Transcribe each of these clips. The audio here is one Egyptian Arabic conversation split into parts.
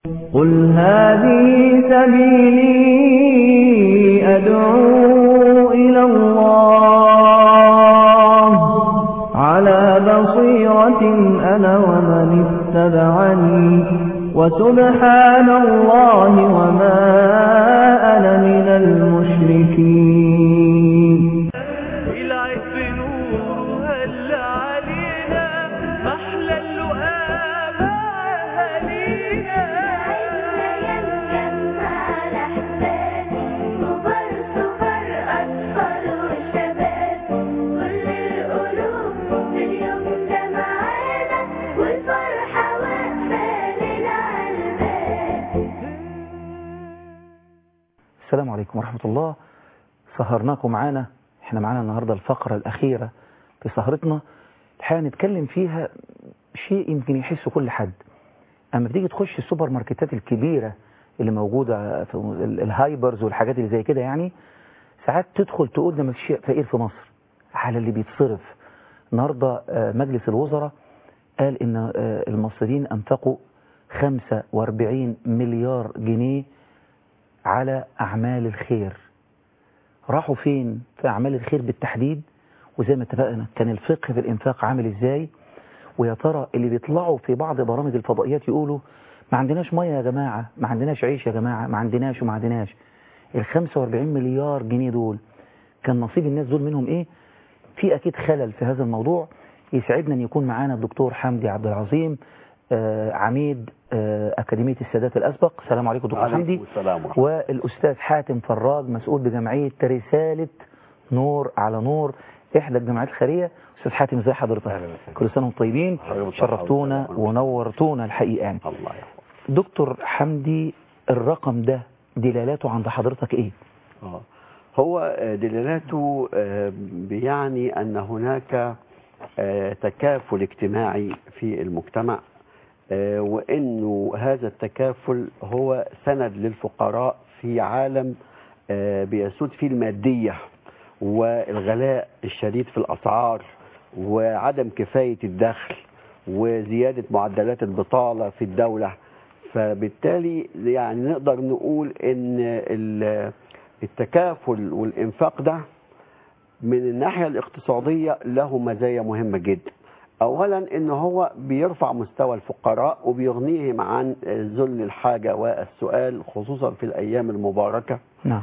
قل هذه سبيلي أدعو إلى الله على بصيرة أنا ومن اتبعني وسبحان الله وما أنا من المشركين العيد بنور هل علينا محلى اللقاء أهالينا السلام عليكم ورحمة الله سهرناكم معانا احنا معانا النهاردة الفقرة الأخيرة في سهرتنا الحقيقة نتكلم فيها شيء يمكن يحسه كل حد أما بتيجي تخش السوبر ماركتات الكبيرة اللي موجودة في ال- الهايبرز والحاجات اللي زي كده يعني ساعات تدخل تقول ده مفيش شيء فقير في مصر على اللي بيتصرف النهاردة آه، مجلس الوزراء قال إن آه، المصريين أنفقوا 45 مليار جنيه على أعمال الخير راحوا فين في أعمال الخير بالتحديد وزي ما اتفقنا كان الفقه في الإنفاق عامل إزاي ويا ترى اللي بيطلعوا في بعض برامج الفضائيات يقولوا ما عندناش مية يا جماعة ما عندناش عيش يا جماعة ما عندناش وما عندناش ال 45 مليار جنيه دول كان نصيب الناس دول منهم إيه في أكيد خلل في هذا الموضوع يسعدنا أن يكون معانا الدكتور حمدي عبد العظيم آه، عميد آه، أكاديمية السادات الأسبق السلام عليكم دكتور عليكم حمدي السلام ورحمة والأستاذ حاتم فراج مسؤول بجمعية رسالة نور على نور إحدى الجمعيات الخيرية أستاذ حاتم ازي حضرتك أهلا وسهلا. كل سنة وانتم طيبين حضرتك بالصحة شرفتونا والسلامة. ونورتونا الحقيقة يعني الله يحفظك دكتور حمدي الرقم ده دلالاته عند حضرتك إيه آه. هو آه، دلالاته آه، بيعني أن هناك آه، تكافل اجتماعي في المجتمع آه، وأنه هذا التكافل هو سند للفقراء في عالم آه، بيسود فيه المادية والغلاء الشديد في الأسعار وعدم كفاية الدخل وزيادة معدلات البطالة في الدولة فبالتالي يعني نقدر نقول ان ال- التكافل والانفاق ده من الناحية الاقتصادية له مزايا مهمة جدا اولا ان هو بيرفع مستوى الفقراء وبيغنيهم عن ذل الحاجة والسؤال خصوصا في الايام المباركة نعم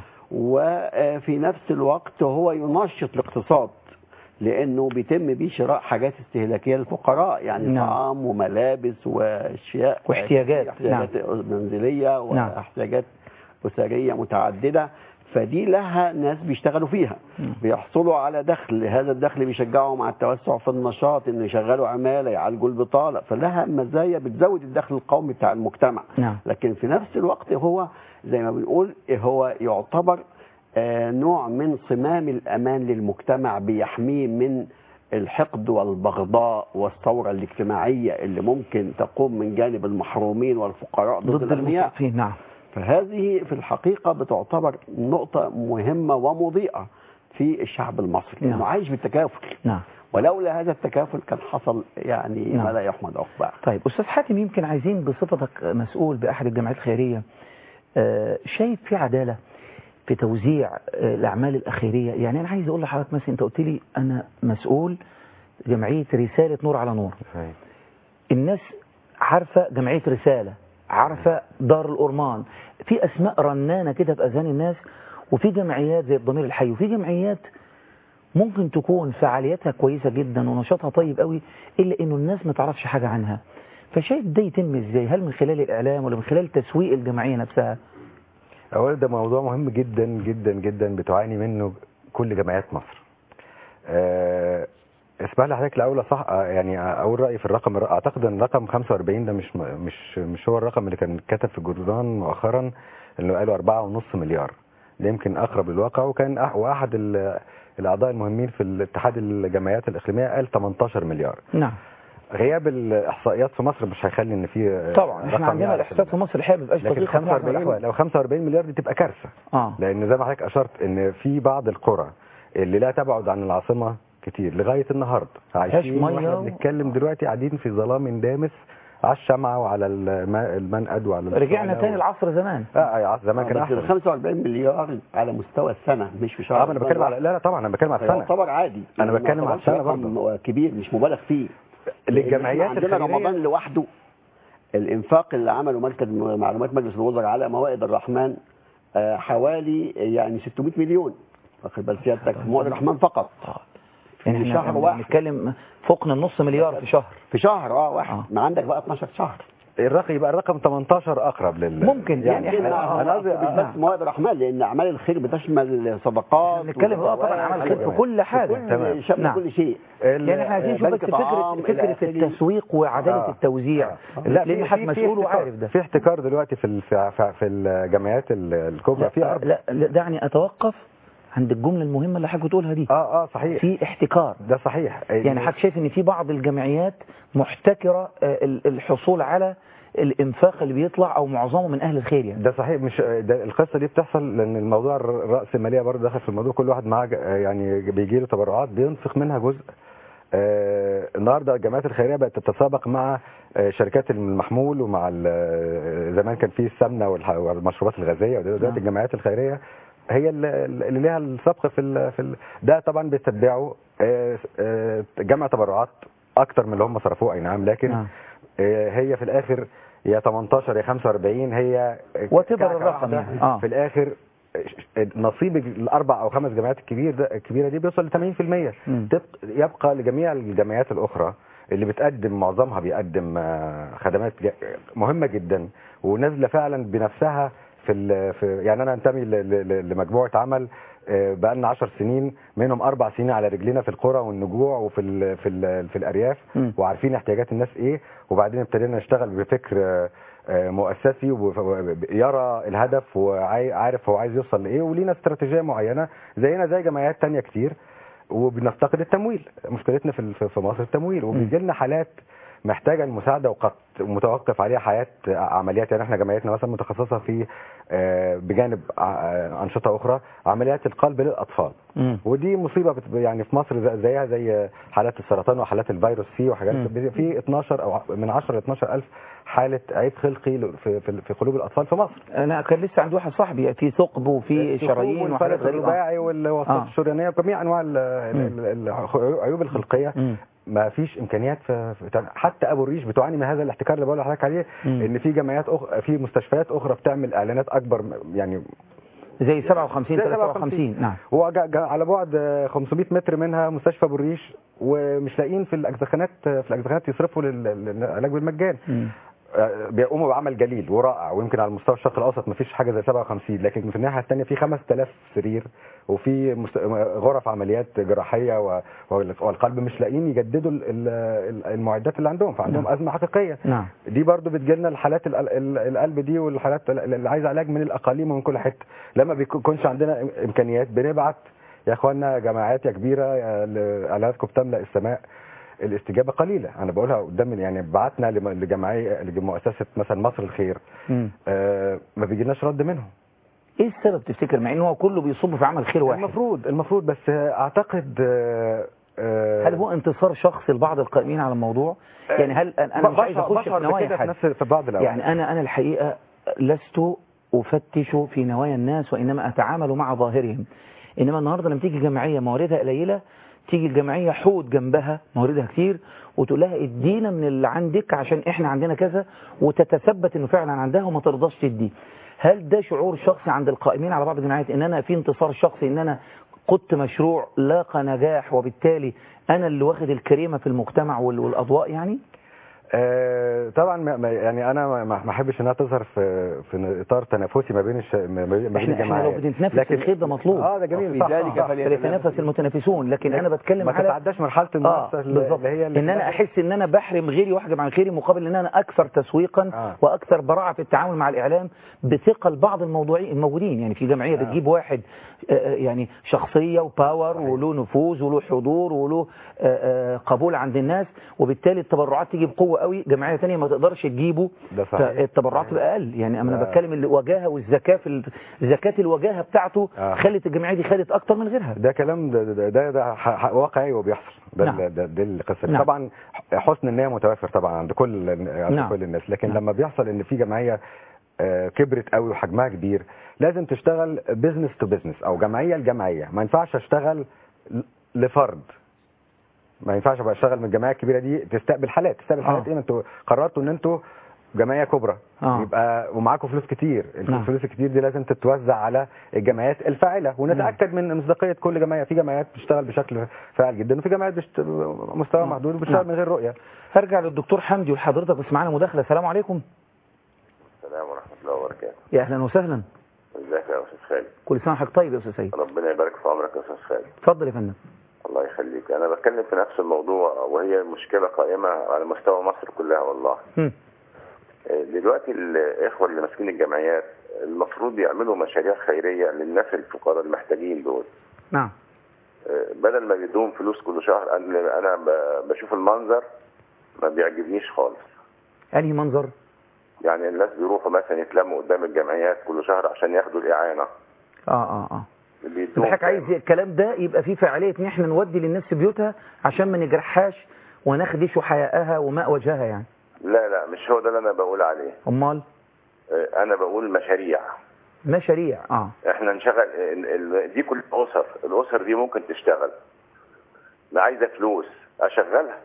وفي نفس الوقت هو ينشط الاقتصاد لانه بيتم بيه شراء حاجات استهلاكيه للفقراء يعني نعم. طعام وملابس واشياء واحتياجات، احتياجات منزليه نعم. واحتياجات اسريه متعدده فدي لها ناس بيشتغلوا فيها نعم. بيحصلوا على دخل هذا الدخل بيشجعهم على التوسع في النشاط انه يشغلوا عماله يعالجوا البطاله فلها مزايا بتزود الدخل القومي بتاع المجتمع نعم لكن في نفس الوقت هو زي ما بنقول هو يعتبر آه، نوع من صمام الأمان للمجتمع بيحميه من الحقد والبغضاء والثورة الاجتماعية اللي ممكن تقوم من جانب المحرومين والفقراء ضد, ضد الأغنياء المستضعفين نعم فهذه في الحقيقة بتعتبر نقطة مهمة ومضيئة في الشعب المصري نعم. لأنه عايش بالتكافل نعم ولولا هذا التكافل كان حصل يعني نعم. ما لا يحمد عقباه طيب أستاذ حاتم يمكن عايزين بصفتك مسؤول بأحد الجمعيات الخيرية آه، شايف في عدالة في توزيع آه، الأعمال الأخيرية يعني أنا عايز أقول لحضرتك مثلا أنت قلت لي أنا مسؤول جمعية رسالة نور على نور الناس عارفة جمعية رسالة عارفة دار الأورمان في أسماء رنانة كده في أذهان الناس وفي جمعيات زي الضمير الحي وفي جمعيات ممكن تكون فعاليتها كويسة جدا ونشاطها طيب قوي إلا إنه الناس ما تعرفش حاجة عنها فشايف ده يتم إزاي هل من خلال الإعلام ولا من خلال تسويق الجمعية نفسها أولا ده موضوع مهم جدا جدا جدا بتعاني منه كل جمعيات مصر. آه، اسمح لي حضرتك الأول صح يعني أول رأيي في الرقم أعتقد أن رقم 45 ده مش مش مش هو الرقم اللي كان كتب في الجورنال مؤخرا اللي قالوا 4.5 مليار. ده يمكن أقرب للواقع وكان أح- وأحد ال- الأعضاء المهمين في الاتحاد الجمعيات الإقليمية قال 18 مليار. نعم غياب الإحصائيات في مصر مش هيخلي إن في طبعا رقم احنا عندنا يعرف الإحساس في مصر الحقيقة ما بيبقاش لكن دقيق 45 لو 45 مليار دي تبقى كارثه اه لان زي ما حضرتك اشرت ان في بعض القرى اللي لا تبعد عن العاصمه كتير لغايه النهارده عايشين مية واحنا و- بنتكلم دلوقتي قاعدين في ظلام دامس على الشمعة وعلى الم- المنقد وعلى رجعنا الصالة تاني و- لعصر زمان اه آه، زمان كان بس ال احسن 45 مليار على مستوى السنه مش في شهر اه ما انا بتكلم على لا لا طبعا انا بتكلم على السنه يعتبر عادي أنا ما بتكلم على يعتبرش السنة رقم برضه. كبير مش مبالغ فيه للجمعيات إحنا عندنا الخيرية رمضان لوحده الانفاق اللي عمله مركز معلومات مجلس الوزراء على موائد الرحمن آه، حوالي يعني 600 مليون واخد بال سيادتك موائد الرحمن فقط يعني في احنا شهر واحد بنتكلم فوقنا النص مليار في شهر في شهر اه واحد آه. ما عندك بقى 12 شهر الرقم يبقى الرقم 18 اقرب لل ممكن، يعني يعني إحنا- احنا انا قصدي مش آه، بس مواد الرحمن لان اعمال الخير بتشمل صدقات بنتكلم اه طبعا عمل خير في كل حاجه تمام. كل شمل نعم. كل شيء ال- يعني احنا عايزين نشوف بنك بس طعام فكره إلى فكره آخره. التسويق وعداله آه. التوزيع لا لان في- حضرتك في- في مسؤول احتكار. وعارف ده في احتكار دلوقتي في ال- في في- في الجمعيات ال- الكبرى في لا, أرض. لا, لا دعني اتوقف عند الجمله المهمه اللي حضرتك بتقولها دي اه اه صحيح في احتكار ده صحيح يعني حضرتك شايف ان في بعض الجمعيات محتكره آه، ال- الحصول على الانفاق اللي بيطلع او معظمه من اهل الخير يعني ده صحيح مش ده القصه دي بتحصل لان الموضوع الر- الراسماليه برضه داخل في الموضوع كل واحد معاه ج- يعني بيجي له تبرعات بينفق منها جزء آه النهارده الجمعيات الخيريه بقت تتسابق مع آه شركات المحمول ومع ال- زمان كان في السمنه والح- والمشروبات الغازيه ودلوقتي نعم. الجمعيات الخيريه هي اللي اللي ليها السبق في ال في ال ده طبعا بيتبعوا آه، آه، جمع تبرعات اكتر من اللي هم صرفوه اي نعم لكن نعم. آه، هي في الاخر يا 18 يا 45 هي وتبر كعكة الرقم واحدة. يعني. آه. في الاخر نصيب الاربع او خمس جمعيات الكبير ده الكبيره دي بيوصل ل 80% مم. تبق- يبقى لجميع الجمعيات الاخرى اللي بتقدم معظمها بيقدم آه، خدمات ج- مهمه جدا ونازله فعلا بنفسها في, ال- في يعني انا انتمي ل- ل- ل- لمجموعه عمل آه، بقالنا 10 سنين منهم اربع سنين على رجلنا في القرى والنجوع وفي ال في ال في الارياف مم. وعارفين احتياجات الناس ايه وبعدين ابتدينا نشتغل بفكر آه، آه، مؤسسي ويرى الهدف وعارف هو عايز يوصل لايه ولينا استراتيجيه معينه زينا زي جمعيات تانية كتير وبنفتقد التمويل مشكلتنا في ال- في مصر التمويل وبيجي لنا حالات محتاجه المساعده وقد متوقف عليها حياه عمليات يعني احنا جمعيتنا مثلا متخصصه في آه، بجانب آه، انشطه اخرى عمليات القلب للاطفال مم. ودي مصيبه بت- يعني في مصر زي- زيها زي حالات السرطان وحالات الفيروس سي وحاجات مم. في 12 او من 10 ل 12 الف حاله عيب خلقي ل- في في في قلوب الاطفال في مصر انا كان لسه عندي واحد صاحبي في ثقب وفي شرايين والفلس وحاجات غريبه الرباعي والوسط آه. الشريانيه وجميع انواع ال- ال- ال- العيوب الخلقيه مم. ما فيش امكانيات في في- حتى ابو الريش بتعاني من هذا الاحتكار اللي بقول لحضرتك عليه مم. ان في جمعيات أخ... في مستشفيات اخرى بتعمل اعلانات اكبر م- يعني زي 57 زي 53 نعم هو جا جا على بعد آه، 500 متر منها مستشفى ابو الريش ومش لاقيين في الاجزخانات في الاجزخانات يصرفوا لل- للعلاج بالمجان مم. آه، بيقوموا بعمل جليل ورائع ويمكن على المستوى الشرق الاوسط ما فيش حاجه زي 57 لكن في الناحيه الثانيه في 5000 سرير وفي مست... غرف عمليات جراحيه و... والقلب مش لاقيين يجددوا ال- ال- المعدات اللي عندهم فعندهم نعم. ازمه حقيقيه نعم دي برضو بتجيلنا الحالات ال- ال- القلب دي والحالات اللي عايزه علاج من الاقاليم ومن كل حته لما بيكونش عندنا إم- امكانيات بنبعت يا اخوانا جماعات يا كبيره يا ل- اعلاناتكم بتملا السماء الاستجابه قليله انا بقولها قدام يعني بعتنا لم- لجمعيه لمؤسسه مثلا مصر الخير مم. آه ما بيجيلناش رد منهم ايه السبب تفتكر مع ان هو كله بيصب في عمل خير واحد المفروض المفروض بس اعتقد آه آه هل هو انتصار شخصي لبعض القائمين على الموضوع يعني هل انا أنا مش عايز بشعر- اخش بشعر في نوايا بكده في حد نفس في بعض الاوقات يعني انا انا الحقيقه لست افتش في نوايا الناس وانما اتعامل مع ظاهرهم انما النهارده لما تيجي جمعيه مواردها قليله تيجي الجمعيه حوت جنبها مواردها كتير وتقول لها ادينا من اللي عندك عشان احنا عندنا كذا وتتثبت انه فعلا عندها وما ترضاش تدي هل ده شعور شخصي عند القائمين على بعض الجمعيات ان انا في انتصار شخصي ان انا قدت مشروع لاقى نجاح وبالتالي انا اللي واخد الكريمه في المجتمع وال- والاضواء يعني آه، طبعا ما ما- يعني انا ما ما احبش انها تظهر في في اطار تنافسي ما بين الش... ما بين ما بين احنا احنا لو الجماعات بنتنافس في الخير ده مطلوب اه ده جميل وفي صح ذلك صح. فليتنافس فليتنافس المتنافسون لكن انا بتكلم ما على تتعداش مرحله اه المنافسه اللي بالظبط اللي هي ان انا احس ان انا بحرم غيري واحجب عن غيري مقابل ان انا اكثر تسويقا آه. واكثر براعه في التعامل مع الاعلام بثقل بعض الموضوعين الموجودين يعني في جمعيه بتجيب واحد آه، آه، يعني شخصيه وباور وله نفوذ وله حضور وله آه، آه، قبول عند الناس وبالتالي التبرعات تيجي بقوه قوي جمعيه ثانيه ما تقدرش تجيبه ده صحيح. فالتبرعات تبقى اقل يعني انا ده- بتكلم الوجاهه والزكاه في ال- زكاه الوجاهه بتاعته آه. خلت الجمعيه دي خدت اكتر من غيرها ده كلام ده ده, ده, ده ح- ح- واقعي وبيحصل ده نعم. ال- ده, ده القصه نعم. طبعا حسن النيه متوفر طبعا عند كل عند نعم. كل الناس لكن نعم. لما بيحصل ان في جمعيه آه، كبرت قوي وحجمها كبير لازم تشتغل بزنس تو بزنس او جمعيه لجمعيه ما ينفعش اشتغل ل- لفرد ما ينفعش ابقى اشتغل من الجمعيه الكبيره دي تستقبل حالات تستقبل آه. حالات ايه ما انتوا قررتوا ان انتوا جمعيه كبرى آه. يبقى ومعاكم فلوس كتير نعم. الفلوس الكتير دي لازم تتوزع على الجمعيات الفاعله ونتاكد من مصداقيه كل جمعيه في جمعيات بتشتغل بشكل فاعل جدا وفي جمعيات بشت... مستوى نعم. محدود وبتشتغل نعم. من غير رؤيه هرجع للدكتور حمدي ولحضرتك بس معانا مداخله السلام عليكم السلام ورحمة الله وبركاته يا اهلا وسهلا ازيك يا استاذ خالد كل سنه وحضرتك طيب يا استاذ سيد ربنا يبارك في عمرك يا استاذ خالد اتفضل يا فندم الله يخليك انا بتكلم في نفس الموضوع وهي المشكلة قائمة على مستوى مصر كلها والله هم. آه، دلوقتي الاخوة اللي ماسكين الجمعيات المفروض يعملوا مشاريع خيرية للناس الفقراء المحتاجين دول نعم آه، بدل ما يدوهم فلوس كل شهر انا أنا ب- بشوف المنظر ما بيعجبنيش خالص انهي منظر يعني الناس بيروحوا مثلا يتلموا قدام الجمعيات كل شهر عشان ياخدوا الاعانة اه اه اه بيدوهم الحاجة عايز الكلام ده يبقى فيه فعالية ان احنا نودي للناس في بيوتها عشان ما نجرحهاش ونخدش حياءها وماء وجهها يعني لا لا مش هو ده اللي انا بقول عليه امال آه، انا بقول مشاريع مشاريع اه احنا نشغل ال- ال- دي كل اسر الاسر دي ممكن تشتغل ما عايزه فلوس اشغلها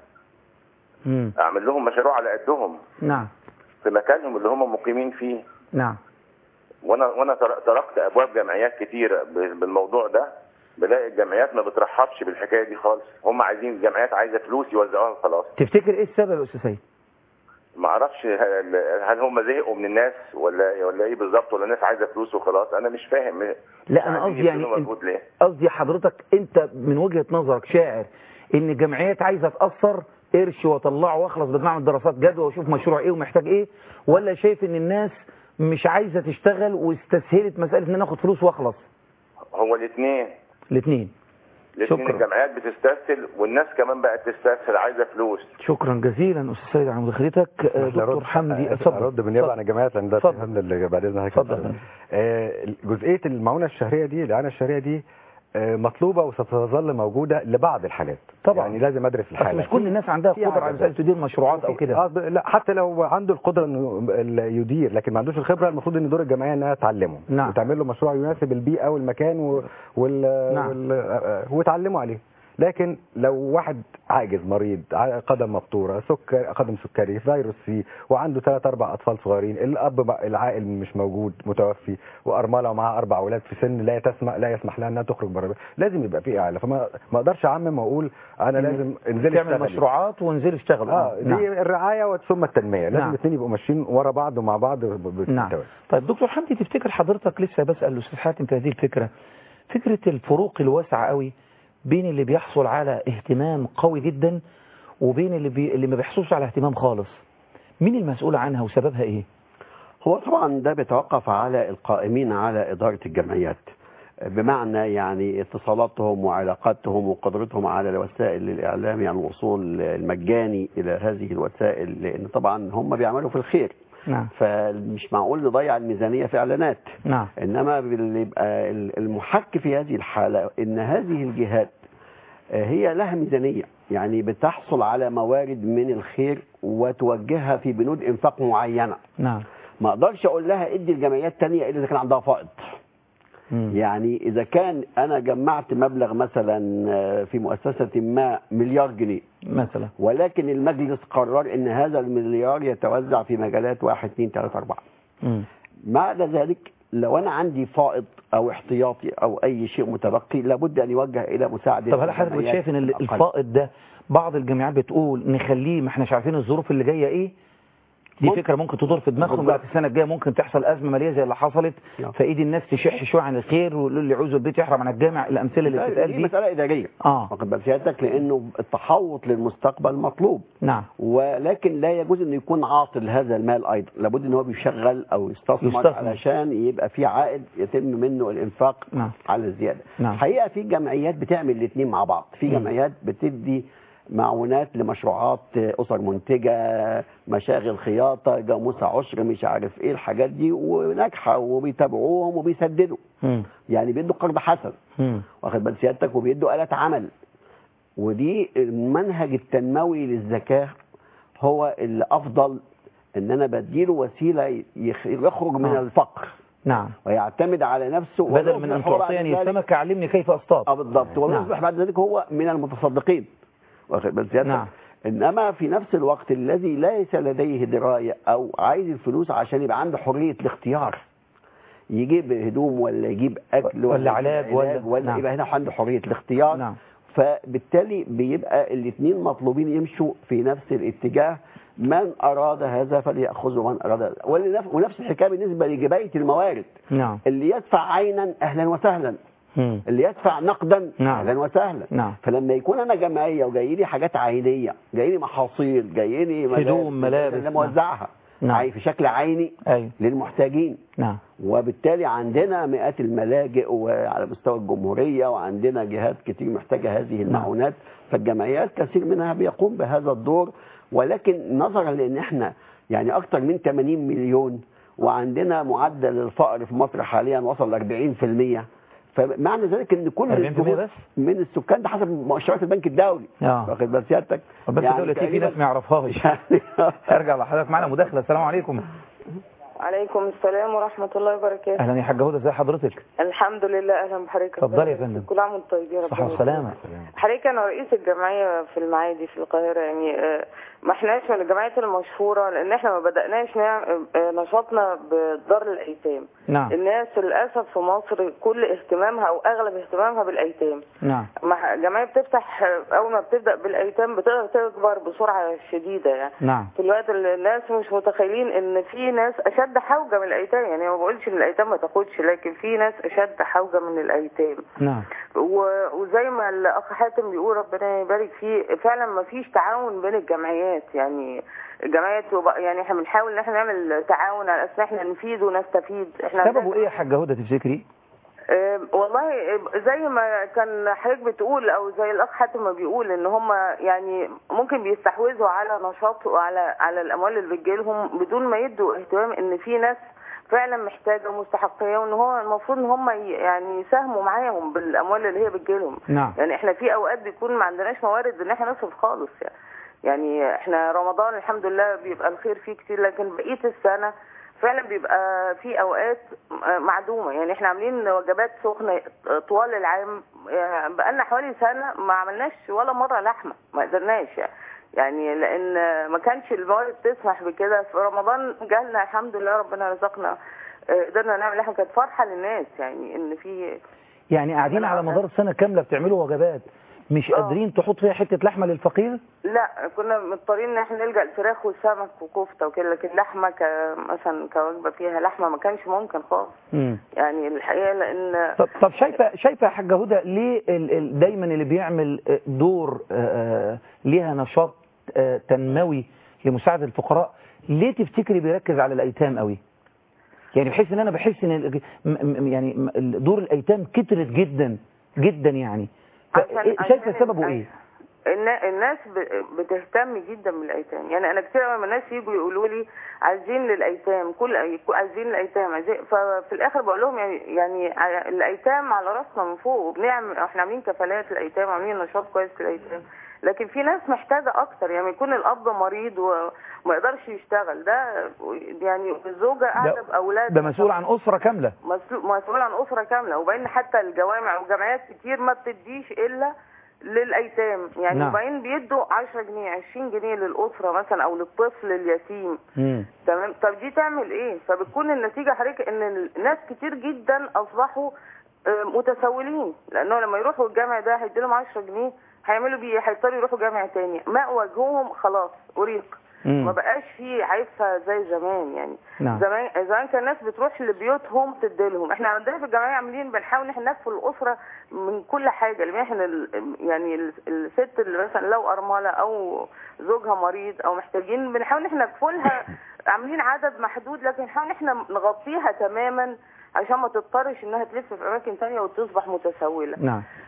مم. اعمل لهم مشاريع على قدهم نعم في مكانهم اللي هم مقيمين فيه نعم وانا وانا طر- طرقت ابواب جمعيات كتيره ب- بالموضوع ده بلاقي الجمعيات ما بترحبش بالحكايه دي خالص هم عايزين الجمعيات عايزه فلوس يوزعوها خلاص تفتكر ايه السبب يا استاذ سيد ما اعرفش هل هل هم زهقوا من الناس ولا ولا ايه بالظبط ولا الناس عايزه فلوس وخلاص انا مش فاهم لا انا عايزين قصدي يعني يبذلوا إن- مجهود ليه قصدي حضرتك انت من وجهة نظرك شاعر ان الجمعيات عايزة تأثر قرش واطلعه واخلص بنعمل دراسات جدوى واشوف مشروع ايه ومحتاج ايه ولا شايف ان الناس مش عايزة تشتغل واستسهلت مسألة ان انا اخد فلوس واخلص هو الاثنين الاثنين الاثنين شكرا. الجمعيات بتستسهل والناس كمان بقت تستسهل عايزه فلوس شكرا جزيلا استاذ سيد على مداخلتك آه، أرد- دكتور حمدي أ- اتفضل ارد بالنيابه عن الجمعيات لان ده اتفضل. الفهم اللي بعد اذن حضرتك اتفضل. آه، جزئيه المعونه الشهريه دي الاعانه الشهريه دي آه، مطلوبه وستظل موجوده لبعض الحالات طبعا. يعني لازم ادرس بس الحاله مش كل الناس عندها في قدرة على عدد. مسألة تدير مشروعات او كده آه ب- لا حتى لو عنده القدره انه ال- يدير لكن ما عندوش الخبره المفروض ان دور الجمعيه انها تعلمه نعم. وتعمل له مشروع يناسب البيئه والمكان و... وال... نعم. وال... آه، وتعلمه عليه لكن لو واحد عاجز مريض ع- قدم مبتوره سكر قدم سكري فيروس سي وعنده ثلاث اربع اطفال صغيرين الاب بقى- العائل مش موجود متوفي وارمله ومعاه اربع اولاد في سن لا تسمح لا يسمح لها انها تخرج بره البيت. لازم يبقى في اعلى فما ما اقدرش اعمم واقول انا لازم انزل تعمل مشروعات وانزل اشتغل اه دي نعم. الرعايه ثم التنميه لازم نعم. الاثنين يبقوا ماشيين ورا بعض ومع بعض ب- ب- نعم بالتوازي. طيب دكتور حمدي تفتكر حضرتك لسه بسأل الأستاذ حاتم في هذه الفكرة فكرة الفروق الواسعة قوي بين اللي بيحصل على اهتمام قوي جدا وبين اللي, بي... اللي ما بيحصلش على اهتمام خالص مين المسؤول عنها وسببها ايه هو طبعا ده بيتوقف على القائمين على إدارة الجمعيات بمعنى يعني اتصالاتهم وعلاقاتهم وقدرتهم على وسائل الإعلام يعني الوصول المجاني إلى هذه الوسائل لأن طبعا هم بيعملوا في الخير نعم فمش معقول نضيع الميزانية في إعلانات نعم إنما اللي يبقى المحك في هذه الحالة إن هذه الجهات آه، هي لها ميزانية يعني بتحصل على موارد من الخير وتوجهها في بنود إنفاق معينة نعم ما اقدرش اقول لها ادي الجمعيات تانية الا اذا كان عندها فائض مم. يعني اذا كان انا جمعت مبلغ مثلا آه، في مؤسسة ما مليار جنيه مثلا ولكن المجلس قرر ان هذا المليار يتوزع في مجالات واحد اثنين ثلاثة اربعة مم. بعد ذلك لو انا عندي فائض او احتياطي او اي شيء متبقي لابد ان يوجه الى مساعدة طب هل حضرتك الجمعيات شايف ان ال- الأقل. الفائض ده بعض الجمعيات بتقول نخليه ما احناش عارفين الظروف اللي جايه ايه دي ممكن. فكره ممكن تدور في دماغهم بالظبط. بقى في السنه الجايه ممكن تحصل ازمه ماليه زي اللي حصلت نعم. فايد الناس تشح شويه عن الخير واللي يعوزوا البيت يحرم عن الجامع الامثله اللي لا، بتتقال دي دي مسألة إدارية اه واخد بال سيادتك لأنه التحوط للمستقبل مطلوب نعم ولكن لا يجوز انه يكون عاطل هذا المال ايضا لابد ان هو بيشغل او يستثمر, يستثمر. علشان يبقى في عائد يتم منه الانفاق نعم. على الزياده نعم. الحقيقه في جمعيات بتعمل الاثنين مع بعض في مم. جمعيات بتدي معونات لمشروعات اسر منتجه مشاغل خياطه جاموسه عشر مش عارف ايه الحاجات دي وناجحه وبيتابعوهم وبيسددوا مم. يعني بيدوا قرض حسن مم. واخد بال سيادتك وبيدوا آلة عمل ودي المنهج التنموي للزكاة هو الأفضل إن أنا بديله وسيلة يخ- يخرج من آه. الفقر نعم ويعتمد على نفسه بدل من أن ويصبح بعد تعطيني ذلك- السمكة علمني كيف أصطاد اه بالضبط ويصبح بعد ذلك هو من المتصدقين واخد بال سيادتك نعم. انما في نفس الوقت الذي ليس لديه درايه او عايز الفلوس عشان يبقى عنده حريه الاختيار يجيب هدوم ولا يجيب اكل ولا يجيب علاج ولا- ولا نعم. يبقى هنا عنده حريه الاختيار نعم فبالتالي بيبقى الاثنين مطلوبين يمشوا في نفس الاتجاه من اراد هذا فليأخذه من اراد هذا ولنف- ونفس الحكايه بالنسبه لجبايه الموارد نعم اللي يدفع عينا اهلا وسهلا مم. اللي يدفع نقدا نعم. اهلا وسهلا نعم. فلما يكون انا جمعيه وجاي لي حاجات عينيه جاي لي محاصيل جاي لي هدوم، ملابس. اللي موزعها نعم. عي- في شكل عيني أيوة للمحتاجين نعم وبالتالي عندنا مئات الملاجئ وعلى مستوى الجمهورية وعندنا جهات كتير محتاجة هذه المعونات فالجمعيات كثير منها بيقوم بهذا الدور ولكن نظرا لأن احنا يعني أكثر من 80 مليون وعندنا معدل الفقر في مصر حاليا وصل ل 40% فمعنى ذلك ان كل 40% الجهود بس؟ من السكان ده حسب مؤشرات البنك الدولي آه. واخد بال سيادتك بس يعني دولة في تقريباً- ناس ما يعرفهاش يعني ارجع لحضرتك معنا مداخلة السلام عليكم عليكم السلام ورحمة الله وبركاته اهلا يا حاجة هدى ازي حضرتك الحمد لله أهلا بحضرتك اتفضلي يا فندم. كل عام وانتم طيبين صحة ربنا وسلامة حضرتك أنا رئيس الجمعية في المعادي في القاهرة يعني آه، ما احناش من الجمعيات المشهورة لأن احنا ما بدأناش نعمل آه، نشاطنا بدار الأيتام نعم الناس للأسف في مصر كل اهتمامها أو أغلب اهتمامها بالأيتام نعم ما الجمعية بتفتح أول ما بتبدأ بالأيتام بتقدر تكبر بسرعة شديدة يعني نعم في الوقت اللي الناس مش متخيلين ان في ناس اشد حوجه من الايتام يعني ما بقولش ان الايتام ما تاخدش لكن في ناس اشد حوجه من الايتام نعم و- وزي ما الاخ حاتم بيقول ربنا يبارك فيه فعلا ما فيش تعاون بين الجمعيات يعني الجمعيات وبقى- يعني احنا بنحاول ان احنا نعمل تعاون على اساس ان احنا نفيد ونستفيد احنا سببه ايه يا حاجة هدى تفتكري آه، والله آه، زي ما كان حضرتك بتقول او زي الاخ حاتم ما بيقول ان هم يعني ممكن بيستحوذوا على نشاط وعلى على الاموال اللي بتجيلهم بدون ما يدوا اهتمام ان في ناس فعلا محتاجه ومستحقيه وان هو المفروض ان هم ي- يعني يساهموا معاهم بالاموال اللي هي بتجيلهم نعم يعني احنا في اوقات بيكون ما عندناش موارد ان احنا نصرف خالص يعني يعني احنا رمضان الحمد لله بيبقى الخير فيه كتير لكن بقيه السنه فعلا بيبقى في اوقات معدومه يعني احنا عاملين وجبات سخنه طوال العام يعني بقالنا حوالي سنه ما عملناش ولا مره لحمه ما قدرناش يعني يعني لان ما كانش الموارد تسمح بكده في رمضان جالنا الحمد لله ربنا رزقنا اه، قدرنا نعمل لحمه كانت فرحه للناس يعني ان في يعني قاعدين على مدار السنة كاملة بتعملوا وجبات مش آه. قادرين تحط فيها حتة لحمة للفقير لا كنا مضطرين ان احنا نلجا الفراخ والسمك وكفته وكده لكن لحمه ك مثلا كوجبه فيها لحمه ما كانش ممكن خالص مم. يعني الحقيقه لان طب طب شايفه شايفه يا حاجه هدى ليه ال ال دايما اللي بيعمل آه، دور آه، آه، ليها نشاط آه، تنموي لمساعده الفقراء ليه تفتكري بيركز على الايتام قوي يعني بحيث ان انا بحس ان ال- م- م- يعني م- دور الايتام كترت جدا جدا يعني ف- عشان- إيه- عشان شايفه سببه ال- ايه النا- الناس ب- بتهتم جدا بالايتام يعني انا كتير لما الناس يجوا يقولوا لي عايزين للايتام كل عايزين الايتام عايزين ففي الاخر بقول لهم يعني يعني ع- الايتام على راسنا من فوق وبنعمل احنا عاملين كفالات للايتام عاملين نشاط كويس للايتام لكن في ناس محتاجه اكتر يعني يكون الاب مريض وما يقدرش يشتغل ده يعني الزوجه قاعده باولاد ده مسؤول عن اسره كامله مسؤول مسؤول عن اسره كامله وبعدين حتى الجوامع وجمعيات كتير ما بتديش الا للايتام يعني نعم. وبعدين بيدوا 10 جنيه 20 جنيه للاسره مثلا او للطفل اليتيم مم. تمام طب دي تعمل ايه فبتكون النتيجه حضرتك ان الناس كتير جدا اصبحوا آه، متسولين لانه لما يروحوا الجامع ده هيدي لهم 10 جنيه هيعملوا بيه هيضطروا يروحوا جامع تاني ماء وجههم خلاص اريق مم. ما بقاش في عفه زي زمان يعني نعم. زمان زمان كان الناس بتروح لبيوتهم تديلهم احنا عندنا في الجمعيه عاملين بنحاول ان احنا نكفل الاسره من كل حاجه اللي احنا ال- يعني ال- الست اللي مثلا لو ارمله او زوجها مريض او محتاجين بنحاول ان احنا نكفلها عاملين عدد محدود لكن نحاول ان احنا نغطيها تماما عشان ما تضطرش انها تلف في اماكن تانية وتصبح متسوله نعم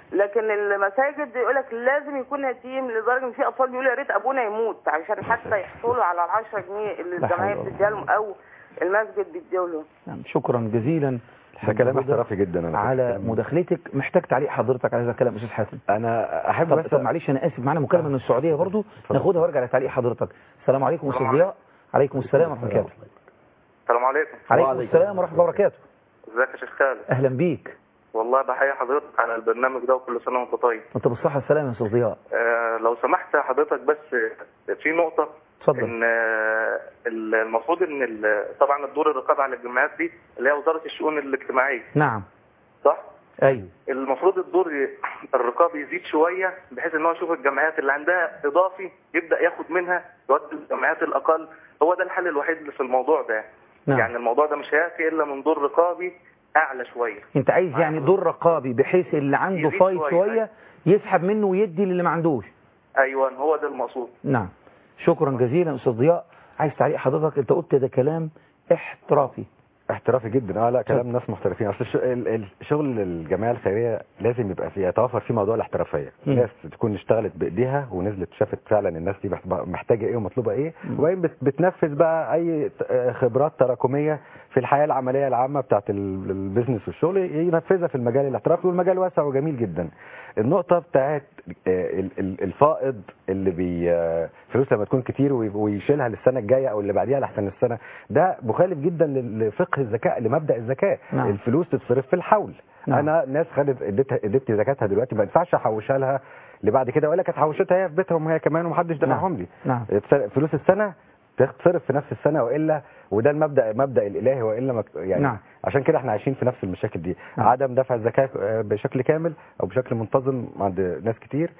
لكن المساجد يقول لك لازم يكون يتيم لدرجه ان في اطفال بيقولوا يا ريت ابونا يموت عشان حتى يحصلوا على ال 10 جنيه اللي لا حول الجمعيه ولا بتديها لهم او المسجد بيديه لهم نعم شكرا جزيلا ده كلام هدى احترافي جدا أنا على فاكر. مداخلتك محتاج تعليق حضرتك على هذا الكلام يا استاذ حاتم انا احب طب, بس طب معلش انا اسف معانا مكالمه من السعوديه برضو اتفضل. ناخدها وارجع لتعليق حضرتك السلام عليكم استاذ ضياء عليكم السلام ورحمه الله وبركاته السلام عليكم عليكم وعليكم السلام ورحمه الله وبركاته ازيك يا شيخ خالد اهلا بيك والله بحيي حضرتك على البرنامج ده وكل سنه وانت طيب انت بالصحه والسلامه يا استاذ ضياء آه لو سمحت حضرتك بس في نقطه اتفضل ان آه، المفروض ان ال- طبعا الدور الرقابه على الجامعات دي اللي هي وزاره الشؤون الاجتماعيه نعم صح ايوه المفروض الدور ي- الرقابي يزيد شويه بحيث ان هو يشوف الجامعات اللي عندها اضافي يبدا ياخد منها يودي الجامعات الاقل هو ده الحل الوحيد اللي في الموضوع ده نعم. يعني الموضوع ده مش هياتي الا من دور رقابي اعلى شويه انت عايز يعني دور رقابي بحيث اللي عنده يزيد فايض شوية. شويه يسحب منه ويدي للي ما عندوش ايوه هو ده المقصود نعم شكرا جزيلا استاذ ضياء عايز تعليق حضرتك انت قلت ده كلام احترافي احترافي جدا اه لا كلام ناس محترفين اصل الش- ال- ال- شغل الجمعيه الخيريه لازم يبقى فيه يتوفر فيه موضوع الاحترافيه مم. ناس تكون اشتغلت بايديها ونزلت شافت فعلا الناس دي محت- محتاجه ايه ومطلوبه ايه وبعدين بت- بتنفذ بقى اي ت- آه، خبرات تراكميه في الحياه العمليه العامه بتاعت ال- البيزنس والشغل ينفذها في المجال الاحترافي والمجال واسع وجميل جدا النقطه بتاعت آه، ال- ال- الفائض اللي بي آه، فلوس لما تكون كتير وي- ويشيلها للسنه الجايه او اللي بعديها لحسن السنه ده مخالف جدا لل- لفقه الزكاه لمبدا الزكاه نعم. الفلوس تتصرف في الحول نعم. انا ناس خدت اديتها اديت زكاتها دلوقتي ما ينفعش احوشها لها لبعد كده ولا كانت حوشتها هي في بيتهم هي كمان ومحدش دفعهم لي نعم يتصرف- فلوس السنه تتصرف في نفس السنه والا وده المبدا مبدا الالهي والا مك... يعني نعم. عشان كده احنا عايشين في نفس المشاكل دي نعم. عدم دفع الزكاه آه، بشكل كامل او بشكل منتظم عند ناس كتير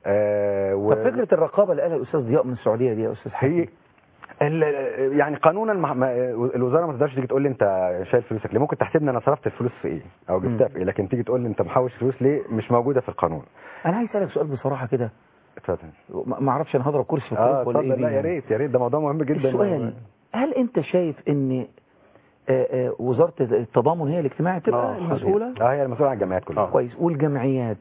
آه و... طب فكره الرقابه اللي قالها الاستاذ ضياء من السعوديه دي يا استاذ حاتم هي ال- يعني قانونا ما- ما- الوزاره ما تقدرش تيجي تقول لي انت شايل فلوسك ليه ممكن تحسبني انا صرفت الفلوس في ايه او جبتها في ايه لكن تيجي تقول لي انت محوش فلوس ليه مش موجوده في القانون انا عايز اسالك سؤال بصراحه كده اتفضل ما ما اعرفش انا هضرب كرسي في اه الكروك ولا ايه اتفضل لا دي يا يعني. ريت يا ريت ده موضوع مهم جدا السؤال هل انت شايف ان آه، آه، وزاره التضامن هي الاجتماعي تبقى آه، المسؤوله اه هي المسؤول عن الجامعات كلها كويس والجمعيات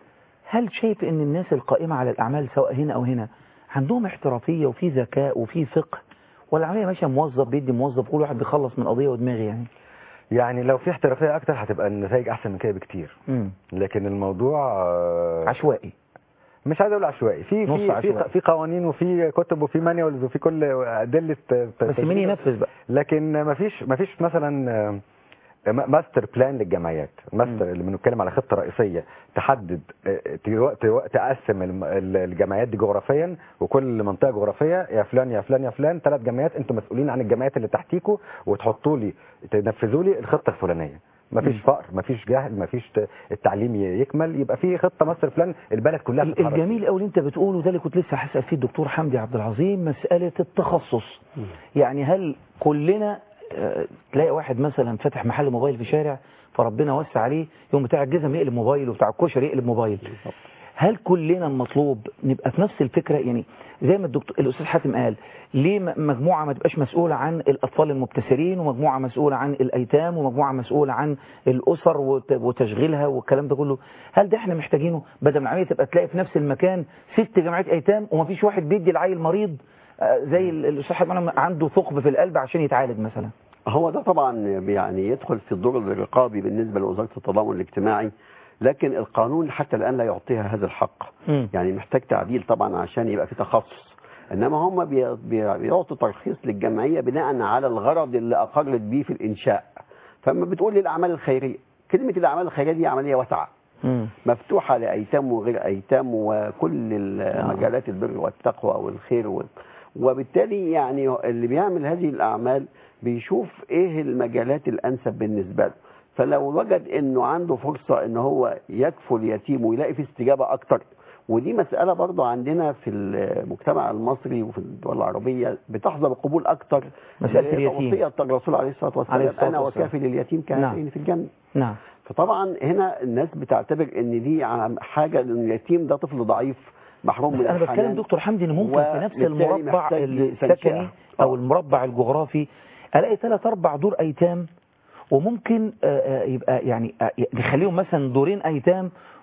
هل شايف ان الناس القائمة على الأعمال سواء هنا أو هنا عندهم احترافية وفي ذكاء وفي فقه ولا العملية ماشية موظف بيدي موظف كل واحد بيخلص من قضية ودماغي يعني يعني لو في احترافيه اكتر هتبقى النتائج احسن من كده بكتير مم. لكن الموضوع آه، عشوائي مش عايز اقول عشوائي في نص في عشوائي. في في قوانين وفي كتب وفي مانيوالز وفي كل ادله بس مين ينفذ بقى لكن ما فيش ما فيش مثلا آه، م- ماستر بلان للجمعيات ماستر اللي بنتكلم على خطه رئيسيه تحدد آه، تو- تو- تقسم الم- ال- الجمعيات دي جغرافيا وكل منطقه جغرافيه يا فلان يا فلان يا فلان ثلاث جمعيات انتم مسؤولين عن الجمعيات اللي تحتيكوا وتحطوا لي تنفذوا لي الخطه الفلانيه ما فيش فقر ما فيش جهل ما فيش ت- التعليم ي- يكمل يبقى في خطه ماستر بلان البلد كلها ال- تتحرك الجميل قوي اللي انت بتقوله ده اللي كنت لسه هسأل فيه الدكتور حمدي عبد العظيم مسألة التخصص يعني هل كلنا آه، تلاقي واحد مثلا فاتح محل موبايل في شارع فربنا وسع عليه يوم بتاع الجزم يقلب موبايل وبتاع الكشري يقلب موبايل هل كلنا المطلوب نبقى في نفس الفكرة يعني زي ما الدكتور الأستاذ حاتم قال ليه م- مجموعة ما تبقاش مسؤولة عن الأطفال المبتسرين ومجموعة مسؤولة عن الأيتام ومجموعة مسؤولة عن الأسر وت- وتشغيلها والكلام ده كله هل ده احنا محتاجينه بدل ما العملية تبقى تلاقي في نفس المكان ست جمعيات أيتام ومفيش واحد بيدي العيل مريض آه، زي ال- الأستاذ حاتم عنده ثقب في القلب عشان يتعالج مثلا هو ده طبعا يعني يدخل في الدور الرقابي بالنسبة لوزارة التضامن الاجتماعي لكن القانون حتى الآن لا يعطيها هذا الحق مم. يعني محتاج تعديل طبعا عشان يبقى في تخصص انما هم بي- بي- بيعطوا ترخيص للجمعيه بناء على الغرض اللي اقرت بيه في الانشاء فما بتقول لي الاعمال الخيريه كلمه الاعمال الخيريه دي عمليه واسعه مم. مفتوحه لايتام وغير ايتام وكل مجالات البر والتقوى والخير وال... وبالتالي يعني اللي بيعمل هذه الاعمال بيشوف ايه المجالات الانسب بالنسبه له فلو وجد انه عنده فرصه ان هو يكفل يتيم ويلاقي في استجابه اكتر ودي مسألة برضو عندنا في المجتمع المصري وفي الدول العربية بتحظى بقبول أكتر مسألة اليتيم. وصية الرسول عليه الصلاة عليه والسلام الصلاة أنا والسلام. وكافل اليتيم كهاتين في الجنة نعم فطبعا هنا الناس بتعتبر ان دي عم- حاجة ان اليتيم ده طفل ضعيف محروم بس من انا بتكلم الحنان دكتور حمدي ان ممكن في نفس وبالتالي المربع محتاج السكني تنشئة. او آه. المربع الجغرافي الاقي ثلاث اربع دور ايتام وممكن آه، آه، يبقى يعني آه، نخليهم مثلا دورين ايتام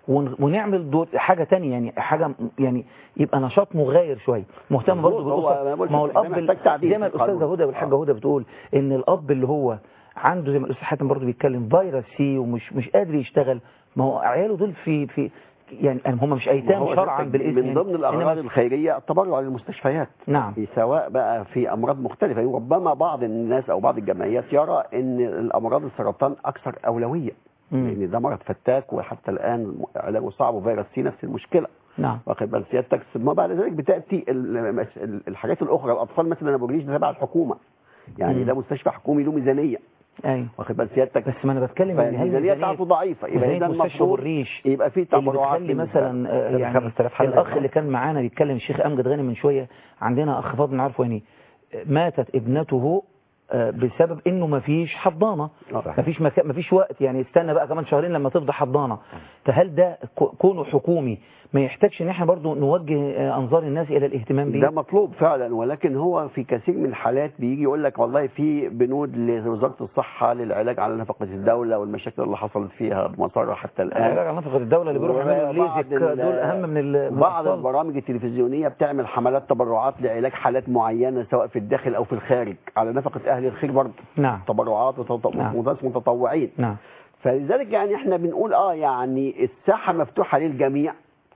ون- ونعمل دور حاجه تانية يعني حاجه م- يعني يبقى نشاط مغاير شويه مهتم مظبوط، برضه هو بالاسره أنا بقول ما هو كده، الاب ده ال- محتاج تعديل زي ما في الاستاذه القانون. هدى والحاجه هدى بتقول ان الاب اللي هو عنده زي ما الاستاذ حاتم برضه بيتكلم فيروس سي ومش مش قادر يشتغل ما هو عياله دول في في يعني هم مش ايتام وهو شرعا ده بالاسم من يعني. ضمن الاغراض إنما- الخيريه التبرع للمستشفيات نعم سواء بقى في امراض مختلفه يعني ربما بعض الناس او بعض الجمعيات يرى ان الامراض السرطان اكثر اولويه مم. لان ده مرض فتاك وحتى الان علاجه صعب وفيروس سي نفس المشكله نعم واخد بال سيادتك ما بعد ذلك بتاتي ال- ال- الحاجات الاخرى الاطفال مثلا ابو ريش ده تبع الحكومه يعني مم. ده مستشفى حكومي له ميزانيه ايوه واخد بال سيادتك بس ما انا بتكلم ان هل فالميزانيه بتاعته ضعيفه يبقى ميزانية اذا مستشفى المفروض الريش يبقى في اللي تبرعات بتخلي بالنسبة مثلا آه، ده يعني 5000 حالة الاخ بالظبط. اللي كان معانا بيتكلم الشيخ امجد غانم من شويه عندنا اخ فاضل نعرفه يعني آه، ماتت ابنته آه، بسبب انه ما فيش حضانه آه. ما فيش مكان ما فيش وقت يعني استنى بقى كمان شهرين لما تفضى حضانه فهل ده كو- كونه حكومي ما يحتاجش ان احنا برضو نوجه آه، انظار الناس الى الاهتمام ده بيه مطلوب فعلا ولكن هو في كثير من الحالات بيجي يقول لك والله في بنود لوزاره الصحه للعلاج على نفقه الدوله والمشاكل اللي حصلت فيها بمسارها حتى الان العلاج على نفقه الدوله اللي بيروحوا يعملوا وبعض الليزك ال- دول اهم من ال- من بعض الأطفال. البرامج التلفزيونيه بتعمل حملات تبرعات لعلاج حالات معينه سواء في الداخل او في الخارج على نفقه اهل الخير برضه نعم تبرعات وتط- نعم. وناس متطوعين نعم فلذلك يعني احنا بنقول اه يعني الساحه مفتوحه للجميع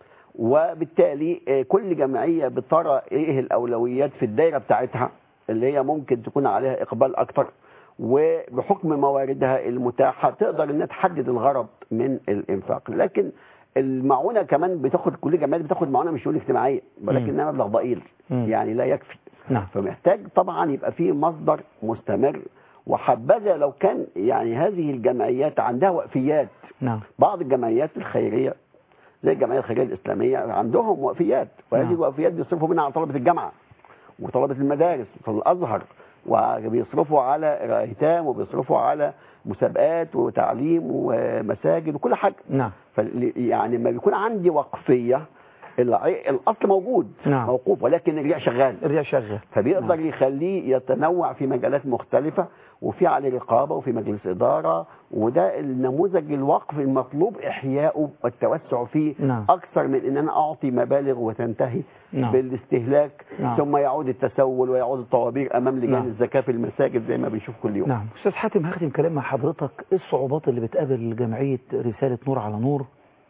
وبالتالي آه، كل جمعيه بترى ايه الاولويات في الدايره بتاعتها اللي هي ممكن تكون عليها اقبال اكتر وبحكم مواردها المتاحه تقدر انها تحدد الغرض من الانفاق لكن المعونه كمان بتاخد كل جمعيه بتاخد معونه مش شؤون اجتماعيه ولكنها مبلغ ضئيل مم. يعني لا يكفي نعم فمحتاج طبعا يبقى فيه مصدر مستمر وحبذا لو كان يعني هذه الجمعيات عندها وقفيات نعم بعض الجمعيات الخيريه زي الجمعيه الخيريه الاسلاميه عندهم وقفيات وهذه نعم. الوقفيات بيصرفوا منها على طلبه الجامعه وطلبه المدارس والازهر وبيصرفوا على ايتام وبيصرفوا على مسابقات وتعليم ومساجد وكل حاجه نعم فال- يعني لما بيكون عندي وقفيه الع- الاصل موجود نعم. موقوف ولكن الريع شغال ارجع شغل فبيقدر يخليه يتنوع في مجالات مختلفة وفي عليه رقابة وفي مجلس إدارة وده النموذج الوقف المطلوب إحياؤه والتوسع فيه نعم. أكثر من إن أنا أعطي مبالغ وتنتهي نعم. بالاستهلاك نعم. ثم يعود التسول ويعود الطوابير أمام لجان نعم. الزكاة في المساجد زي ما بنشوف كل يوم نعم استاذ حاتم هختم كلام مع حضرتك ايه الصعوبات اللي بتقابل جمعيه رساله نور على نور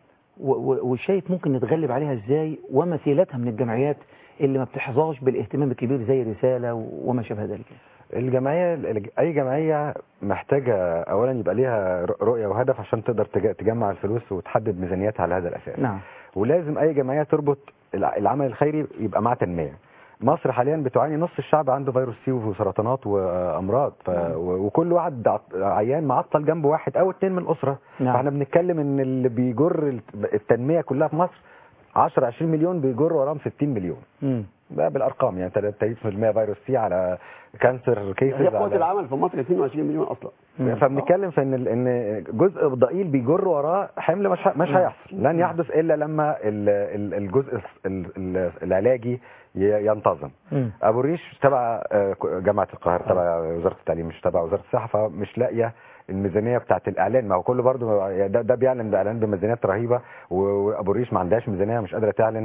و- و- وشايف ممكن نتغلب عليها ازاي ومثيلتها من الجمعيات اللي ما بتحظاش بالاهتمام الكبير زي رساله و- وما شابه ذلك الجمعيه الج- اي جمعيه محتاجه اولا يبقى ليها ر- رؤيه وهدف عشان تقدر تج- تجمع الفلوس وتحدد ميزانيتها على هذا الاساس نعم ولازم اي جمعيه تربط الع- العمل الخيري يبقى مع تنميه مصر حاليا بتعاني نص الشعب عنده فيروس سي وسرطانات وامراض ف... و- وكل واحد عط- عيان معطل جنب واحد او اتنين من الاسره نعم. فاحنا بنتكلم ان اللي بيجر الت- التنميه كلها في مصر 10 20 مليون بيجر وراهم 60 مليون مم. ده بالارقام يعني 30% فيروس سي على كانسر كيسز هي قوة على العمل في مصر 22 مليون أصلا فبنتكلم في ان ال- ان جزء ضئيل بيجر وراه حمل مش ه- مش هيحصل لن يحدث الا لما ال- ال- الجزء الس- ال- ال- العلاجي ي- ينتظم مم. ابو الريش تبع آه، جامعه القاهره تبع وزاره التعليم مش تبع وزاره الصحه فمش لاقيه الميزانيه بتاعت الاعلان ما هو كله برضه ده, ده بيعلن باعلان بميزانيات رهيبه و- وابو الريش ما عندهاش ميزانيه مش قادره تعلن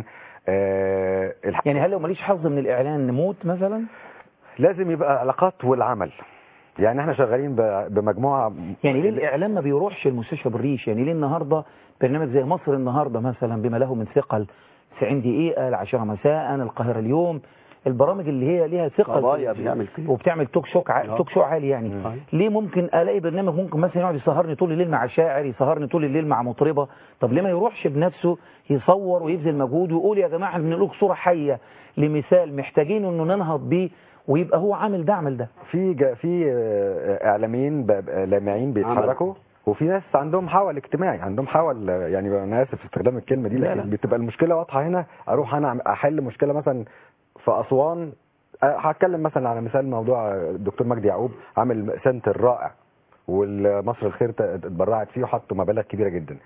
آه، الح- يعني هل لو ماليش حظ من الاعلان نموت مثلا لازم يبقى علاقات والعمل يعني احنا شغالين ب- بمجموعه يعني ليه الاعلام ما بيروحش المستشفى بالريش يعني ليه النهارده برنامج زي مصر النهارده مثلا بما له من ثقل 90 دقيقه العاشره مساء القاهره اليوم البرامج اللي هي ليها ثقل قضايا بيعمل فيها. وبتعمل توك شوك ع... آه. توك شو عالي يعني مم. ليه ممكن الاقي برنامج ممكن مثلا يقعد يسهرني طول الليل مع شاعر يسهرني طول الليل مع مطربه طب ليه ما يروحش بنفسه يصور ويبذل مجهود ويقول يا جماعه احنا بنقول صوره حيه لمثال محتاجين انه ننهض بيه ويبقى هو عامل ده عامل ده في جا في آه، اعلاميين ب- ب- لامعين بيتحركوا وفي ناس عندهم حول اجتماعي عندهم حول آه، يعني انا اسف في استخدام الكلمه دي لا، لكن لا. بتبقى المشكله واضحه هنا اروح انا أعم- احل مشكله مثلا في اسوان آه، هتكلم مثلا على مثال موضوع آه، الدكتور مجدي يعقوب عامل سنتر رائع والمصر الخير ت- اتبرعت فيه وحطوا مبالغ كبيره جدا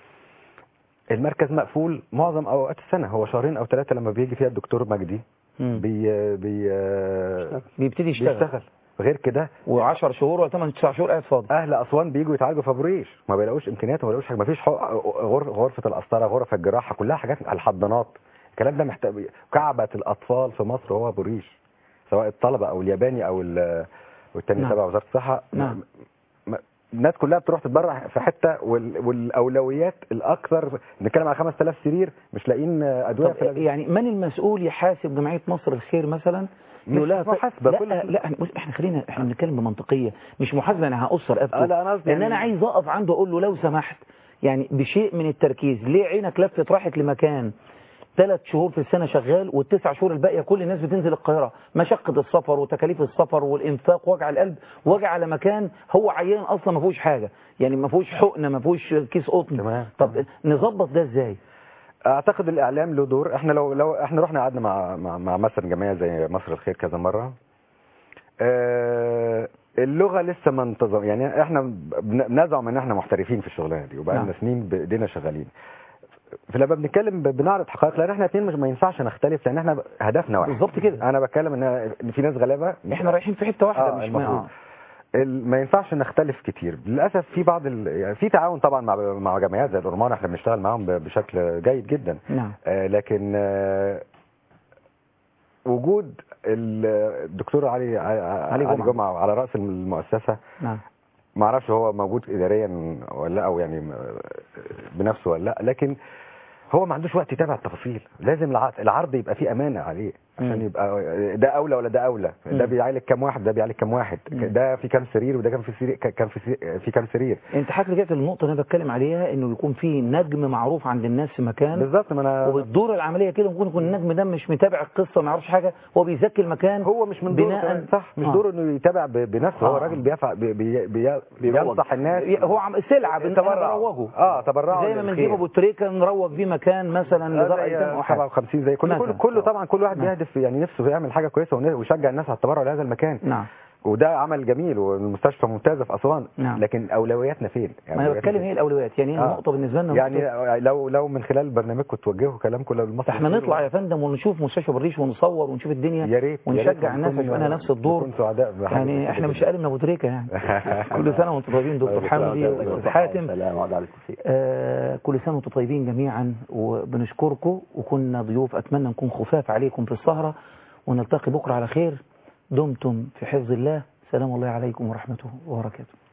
المركز مقفول معظم اوقات السنه هو شهرين او ثلاثه لما بيجي فيها الدكتور مجدي مم. بي بي بيبتدي يشتغل بيشتغل غير كده و10 شهور ولا 8 9 شهور قاعد فاضي اهل اسوان بيجوا يتعالجوا في ابو ريش ما بيلاقوش امكانيات وما بيلاقوش حاجه ما فيش حق- غر- غرفه القسطره غرف الجراحه كلها حاجات الحضانات الكلام ده محتاج كعبه الاطفال في مصر هو ابو ريش سواء الطلبه او الياباني او ال- والتاني نعم. تبع وزاره الصحه نعم. م- الناس كلها بتروح تتبرع في حته وال- والاولويات الاكثر نتكلم على 5000 سرير مش لاقيين ادويه في طب الأدوية. يعني من المسؤول يحاسب جمعيه مصر الخير مثلا مش يقول لها ف- محاسبة، لا كل- لا احنا بص احنا خلينا احنا بنتكلم بمنطقيه مش محاسبه انا هقص رقبته آه، لا، أنا قصدي لان يعني- انا عايز اقف عنده اقول له لو سمحت يعني بشيء من التركيز ليه عينك لفت راحت لمكان ثلاث شهور في السنة شغال والتسع شهور الباقية كل الناس بتنزل القاهرة مشقة السفر وتكاليف السفر والإنفاق وجع القلب وجع على مكان هو عيان أصلا ما فيهوش حاجة يعني ما فيهوش حقنة ما فيهوش كيس قطن تمام. طب نظبط ده ازاي اعتقد الاعلام له دور احنا لو لو احنا رحنا قعدنا مع مع, مع مثلا جمعيه زي مصر الخير كذا مره آه اللغه لسه ما انتظم يعني احنا بن- بنزعم ان احنا محترفين في الشغلانه دي وبقى لنا نعم. سنين بايدينا شغالين فلما بنتكلم ب- بنعرض حقائق لان احنا اتنين مش ما ينفعش نختلف لان احنا هدفنا واحد بالظبط كده. انا بتكلم ان ان في ناس غلابه احنا رايحين في حتة واحدة آه مش المفروض. ما ال- ما ينفعش نختلف كتير للاسف في بعض ال... يعني في تعاون طبعا مع مع جمعيات زي الأورمان احنا بنشتغل معاهم ب- بشكل جيد جدا نعم آه، لكن آه، وجود ال- الدكتور علي علي, علي علي جمعة. جمعة على راس المؤسسه نعم ما اعرفش هو موجود اداريا ولا لا او يعني م- بنفسه ولا لا لكن هو ما عندوش وقت يتابع التفاصيل لازم الع- العرض يبقى فيه امانه عليه عشان مم. يبقى ده اولى ولا ده اولى مم. ده بيعالج كام واحد ده بيعالج كام واحد مم. ده في كام سرير وده كان في سرير كان في سرير في كام سرير انت حضرتك رجعت للنقطة اللي انا بتكلم عليها انه يكون في نجم معروف عند الناس في مكان بالظبط ما انا وبتدور العملية كده ممكن يكون النجم ده مش متابع القصة ما يعرفش حاجة هو بيزكي المكان هو مش من دوره بناء كمان، صح مش آه. دوره انه يتابع ب- بنفسه هو آه. راجل بيفع بي بي بي بيروج. بينصح الناس هو عم سلعة بن- تبرع. بنروجه اه تبرعوا زي ما للخير. بنجيب ابو تريكة نروج بيه مكان مثلا آه، لدار زي ايتام او حاجة 57 زي كل كله مثلا. كله طبعا كل واحد نعم. بيهدف يعني نفسه يعمل حاجه كويسه ون- ويشجع الناس على التبرع لهذا المكان نعم وده عمل جميل والمستشفى ممتازه في اسوان نعم. لكن اولوياتنا فين؟ ما انا أولوياتنا بتكلم فين؟ ايه الاولويات يعني هي آه. النقطة بالنسبة لنا يعني نقطة- لو لو من خلال برنامجكم توجهوا كلامكم للمصري احنا نطلع يا فندم ونشوف مستشفى بالريش ونصور ونشوف الدنيا يا ريت يا ريت ونشجع الناس ونكون- عشان نفس الدور نكون سعداء بحاجة يعني زي احنا كده مش جداً. اقل من ابو تريكة يعني كل سنة وانتم طيبين دكتور حمدي واستاذ حاتم سلام عليكم خير آه، كل سنة وانتم طيبين جميعا وبنشكركم وكنا ضيوف أتمنى نكون خفاف عليكم في السهرة ونلتقي بكرة على خير دمتم في حفظ الله سلام الله عليكم ورحمته وبركاته